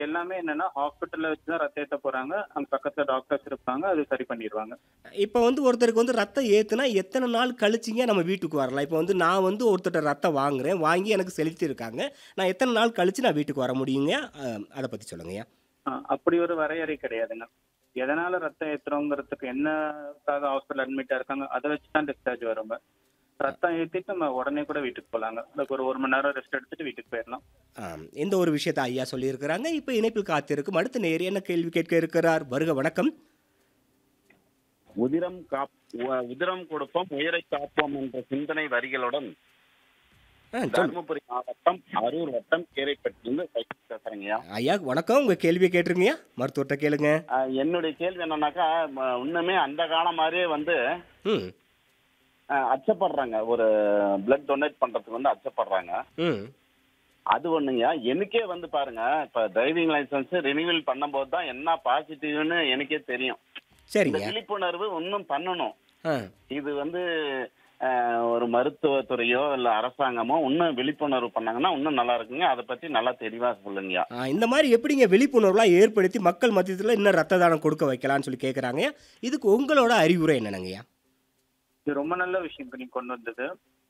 எல்லாமே என்னன்னா ஹாஸ்பிட்டல்ல வச்சு தான் ரத்தம் ஏத்த போறாங்க அங்க பக்கத்துல டாக்டர்ஸ் இருப்பாங்க அது சரி பண்ணிடுவாங்க இப்போ வந்து ஒருத்தருக்கு வந்து ரத்தம் ஏற்றுனா எத்தனை நாள் கழிச்சிங்க நம்ம வீட்டுக்கு வரலாம் இப்போ வந்து நான் வந்து ஒருத்தர்ட்ட ரத்தம் வாங்குறேன் வாங்கி எனக்கு செலுத்தியிருக்காங்க நான் எத்தனை நாள் கழிச்சு நான் வீட்டுக்கு வர முடியுங்க அஹ், அதை பற்றி சொல்லுங்கய்யா ஆஹ் அப்படி ஒரு வரையறை கிடையாதுங்க எதனால ரத்தம் ஏத்துறோங்கிறதுக்கு என்னக்காக ஹாஸ்பிட்டல் அட்மிட்டா இருக்காங்க அதை வச்சு தான் டிஸ்சார்ஜ் வருங்க ரத்தம் ஏத்திட்டு நம்ம உடனே கூட வீட்டுக்கு போலாங்க அதுக்கு ஒரு ஒரு மணி நேரம் ரெஸ்ட் எடுத்துட்டு வீட்டுக்கு போயிடலாம் ஆம், இந்த ஒரு விஷயத்தை ஐயா சொல்லியிருக்கிறாங்க இப்போ இணைப்பில் காத்திருக்கும் அடுத்த நேர் என்ன கேள்வி கேட்க இருக்கிறார் வருக வணக்கம் உதிரம் காப் உ- உதிரம் கொடுப்போம் உயிரை காப்போம் என்ற சிந்தனை வரிகளுடன் ஆ, சொல்லு. தருமபுரி மாவட்டம் அரூர் வட்டம் கீரைப்பட்டிலிருந்து சைக்கிள் பேசுறேங்கய்யா ஐயா வணக்கம் உங்கள் கேள்வியை கேட்டிருங்கய்யா மருத்துவர்கிட்ட கேளுங்க ஆஹ் என்னுடைய கேள்வி என்னன்னாக்கா ம- இன்னுமே அந்த காலம் மாதிரியே வந்து ம் ஆஹ் அச்சப்படுறாங்க ஒரு பிளட் டொனேட் பண்றதுக்கு வந்து அச்சப்படுறாங்க ம் அது ஒண்ணுங்க எனக்கே வந்து பாருங்க இப்ப டிரைவிங் லைசன்ஸ் ரினிவல் பண்ணும்போது தான் என்ன பாசிட்டிவ்னு எனக்கே தெரியும் இந்த சரிங்க விழிப்புணர்வு இன்னும் பண்ணணும் ஆ இது வந்து ஆஹ், ஒரு மருத்துவத்துறையோ இல்ல அரசாங்கமோ இன்னும் விழிப்புணர்வு பண்ணாங்கன்னா இன்னும் நல்லா இருக்குங்க அதை பத்தி நல்லா தெளிவா சொல்லுங்கய்யா ஆ, இந்த மாதிரி எப்படிங்க விழிப்புணர்வுலாம் ஏற்படுத்தி மக்கள் மத்தியத்தில் இன்னும் ரத்த தானம் கொடுக்க வைக்கலாம்னு சொல்லி கேட்குறாங்க இதுக்கு உங்களோட அறிவுரை என்னங்கய்யா இது ரொம்ப நல்ல விஷயம் இப்ப நீங்க கொண்டு வந்தது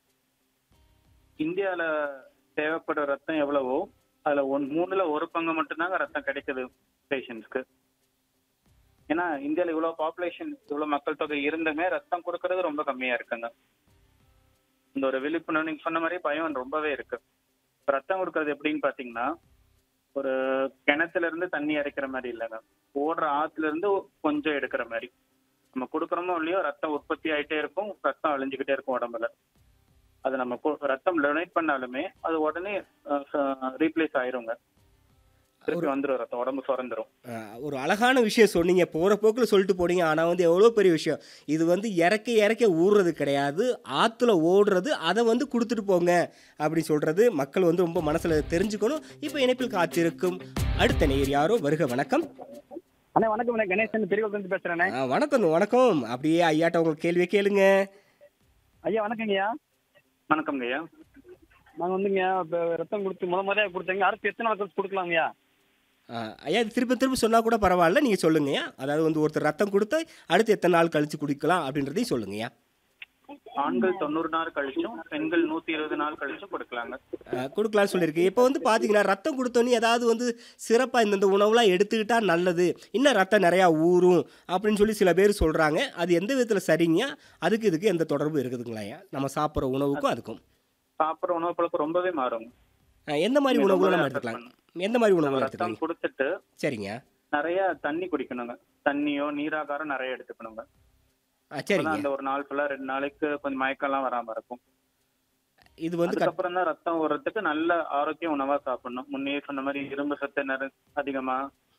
இந்தியால தேவைப்படுற ரத்தம் எவ்வளவோ அதுல ஒன் மூணுல ஒரு பங்கு மட்டும்தாங்க ரத்தம் கிடைக்குது பேஷண்ட்ஸ்க்கு ஏன்னா இந்தியால இவ்வளவு பாப்புலேஷன் இவ்வளவு மக்கள் தொகை இருந்துமே ரத்தம் கொடுக்கறது ரொம்ப கம்மியா இருக்குங்க இந்த ஒரு விழிப்புணர்வு நீங்க சொன்ன மாதிரி பயம் ரொம்பவே இருக்கு இப்ப ரத்தம் கொடுக்கறது எப்படின்னு பாத்தீங்கன்னா ஒரு கிணத்துல இருந்து தண்ணி இறைக்கிற மாதிரி இல்லைங்க ஓடுற ஆத்துல இருந்து கொஞ்சம் எடுக்கிற மாதிரி நம்ம கொடுக்குறோமோ இல்லையோ ரத்தம் உற்பத்தி ஆயிட்டே இருக்கும் ரத்தம் அழிஞ்சுக்கிட்டே இருக்கும் உடம்புல அது நம்ம கு- ரத்தம் டொனேட் பண்ணாலுமே அது உடனே ரீப்ளேஸ் ஆயிருங்க திருப்பி வந்துரும் ரத்தம் உடம்பு சுரந்துரும் ஆ, ஒரு அழகான விஷயம் சொன்னீங்க போகிற போக்கில் சொல்லிட்டு போனீங்க ஆனால் வந்து எவ்வளோ பெரிய விஷயம் இது வந்து இறக்க இறக்க ஊறுறது கிடையாது ஆற்றுல ஓடுறது அதை வந்து கொடுத்துட்டு போங்க அப்படின்னு சொல்கிறது மக்கள் வந்து ரொம்ப மனசில் தெரிஞ்சுக்கணும் இப்போ இணைப்பில் காத்திருக்கும் அடுத்த நேர் யாரோ வருக வணக்கம் அண்ணா வணக்கம் நான் கணேசன் பெரியவர்லேருந்து பேசுறேண்ணே ஆ, வணக்கம் வணக்கம் அப்படியே ஐயாட்ட உங்களுக்கு கேள்வியை கேளுங்க ஐயா வணக்கங்கய்யா வணக்கம்ங்க ஐயா நாங்கள் வந்துங்க இப்போ ரத்தம் கொடுத்து முத முறையாக கொடுத்தங்க அடுத்து எத்தனை நாள் கழிச்சு கொடுக்கலாங்கய்யா ஆ, ஐயா இது திரும்ப திரும்ப சொன்னால் கூட பரவாயில்ல நீங்கள் சொல்லுங்கய்யா அதாவது வந்து ஒருத்தர் ரத்தம் கொடுத்து அடுத்து எத்தனை நாள் கழிச்சு குடிக்கலாம் அப்படின்றதையும் சொல்லுங்கய்யா ஆண்கள் தொண்ணூறு நாள் கழிச்சும் பெண்கள் நூத்தி இருபது நாள் கழிச்சும் கொடுக்கலாங்க ஆ, கொடுக்கலாம்னு சொல்லியிருக்கு இப்போ வந்து பார்த்தீங்கன்னா ரத்தம் கொடுத்தோன்னே ஏதாவது வந்து சிறப்பாக இந்தந்த உணவுலாம் எடுத்துக்கிட்டா நல்லது இன்னும் ரத்தம் நிறையா ஊறும் அப்படின்னு சொல்லி சில பேர் சொல்கிறாங்க அது எந்த விதத்தில் சரிங்க அதுக்கு இதுக்கு எந்த தொடர்பு இருக்குதுங்களா ஐயா நம்ம சாப்பிட்ற உணவுக்கும் அதுக்கும் சாப்பிட்ற உணவு பழக்கம் ரொம்பவே மாறும் ஆ, எந்த மாதிரி நீங்க உணவுகளை நம்ம ரொம்பவே எடுத்துக்கலாம் affect எந்த மாதிரி நம்ம உணவுகள் ரத்தம் எடுத்துக்கலாம் கொடுத்துட்டு சரிங்க நிறைய தண்ணி குடிக்கணுங்க தண்ணியோ நீராகாரம் நிறைய எடுத்துக்கணுங்க ஆ அப்பதான் சரிங்க அந்த ஒரு நாள் ஃபுல்லா ரெண்டு நாளைக்கு கொஞ்சம் மயக்கம்லாம் வராம இருக்கும் இது வந்து கட்- அதுக்கப்புறம் தான் ரத்தம் ஓடுறதுக்கு நல்ல ஆரோக்கிய உணவா சாப்பிடணும் முன்னே சொன்ன மாதிரி இரும்பு சத்து நிற அதிகமா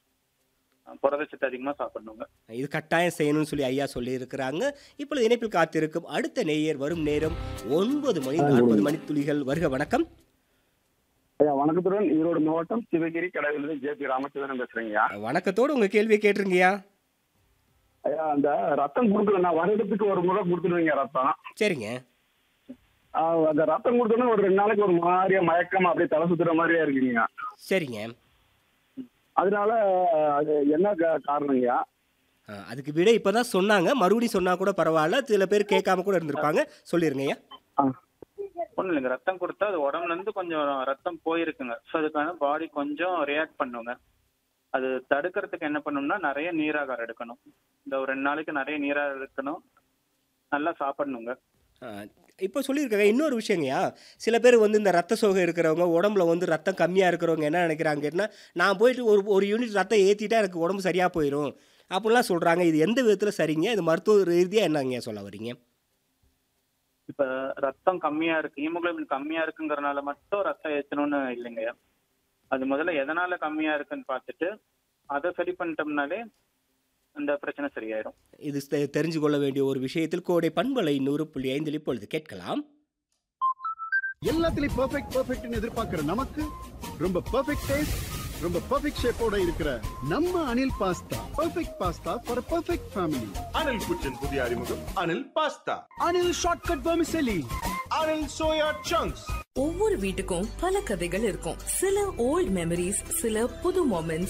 புரத சத்து அதிகமா சாப்பிடணுங்க இது கட்டாயம் செய்யணும்னு சொல்லி ஐயா சொல்லியிருக்கிறாங்க இப்பொழுது இணைப்பில் காத்திருக்கும் அடுத்த நேயர் வரும் நேரம் ஒன்பது மணி நாற்பது மணி துளிகள் வருக வணக்கம் ஐயா வணக்கத்துடன் ஈரோடு மாவட்டம் சிவகிரி கடையிலிருந்து ஜே பி ராமச்சந்திரன் பேசுறேங்கய்யா வணக்கத்தோடு உங்கள் கேள்வியை கேட்டிருங்கய்யா ஐயா அந்த ரத்தம் கொடுக்குறேன் நான் வருடத்துக்கு ஒரு முறை கொடுத்துருவீங்க ரத்தம் சரிங்க ஆஹ் அந்த ரத்தம் கொடுத்தோன்னா ஒரு ரெண்டு நாளைக்கு ஒரு மாதிரியா மயக்கமா அப்படியே தலை சுத்துற மாதிரியா இருக்குங்க சரிங்க அதனால அது என்ன கா- காரணங்கய்யா ஆ, அதுக்கு விட இப்போ தான் சொன்னாங்க மறுபடியும் சொன்னால் கூட பரவாயில்ல சில பேர் கேட்காம கூட இருந்திருப்பாங்க சொல்லிருங்கய்யா ஒண்ணும் இல்லைங்க ரத்தம் கொடுத்தா அது உடம்புல இருந்து கொஞ்சம் ரத்தம் போயிருக்குங்க ஸோ அதுக்கான பாடி கொஞ்சம் ரியாக்ட் பண்ணுங்க அது தடுக்கிறதுக்கு என்ன பண்ணணும்னா நிறைய நீராகாரம் எடுக்கணும் இந்த ஒரு ரெண்டு நாளைக்கு நிறைய நீராகாரம் எடுக்கணும் நல்லா சாப்பிடணுங்க ஆ, இப்போ சொல்லியிருக்காங்க இன்னொரு விஷயங்கய்யா சில பேர் வந்து இந்த ரத்த சோகை இருக்கிறவங்க உடம்புல வந்து ரத்தம் கம்மியாக இருக்கிறவங்க என்ன நினைக்கிறாங்கன்னா நான் போயிட்டு ஒரு ஒரு யூனிட் ரத்தம் ஏற்றிட்டா எனக்கு உடம்பு சரியாக போயிடும் அப்படிலாம் சொல்கிறாங்க இது எந்த விதத்தில் சரிங்க இது மருத்துவ ரீதியாக என்னங்க சொல்ல வரீங்க இப்ப ரத்தம் கம்மியா இருக்கு ஹீமோகுளோபின் கம்மியா இருக்குங்கறனால மட்டும் ரத்தம் ஏற்றணும்னு இல்லைங்க அது முதல்ல எதனால கம்மியா இருக்குன்னு பார்த்துட்டு அதை சரி பண்ணிட்டோம்னாலே அந்த பிரச்சனை சரியாயிரும் இது தெ- தெரிஞ்சு கொள்ள வேண்டிய ஒரு விஷயத்தில் கோடை பண்பலை நூறு புள்ளி ஐந்தில் இப்பொழுது கேட்கலாம் எல்லாத்துலயும் பெர்ஃபெக்ட் பெர்ஃபெக்ட்னு எதிர்பார்க்கிற நமக்கு ரொம்ப பெர்ஃபெக்ட் டேஸ்ட் ரொம்ப பெர்ஃபெக்ட் ஷேப்போட இருக்கிற நம்ம Anil pasta perfect pasta for perfect family Anil kitchen புதிய அறிமுகம் Anil pasta Anil shortcut vermicelli Anil soya chunks ஒவ்வொரு வீட்டுக்கும் பல கதைகள் இருக்கும் சில ஓல்ட் மெமரிஸ் சில புது மொமெண்ட்ஸ்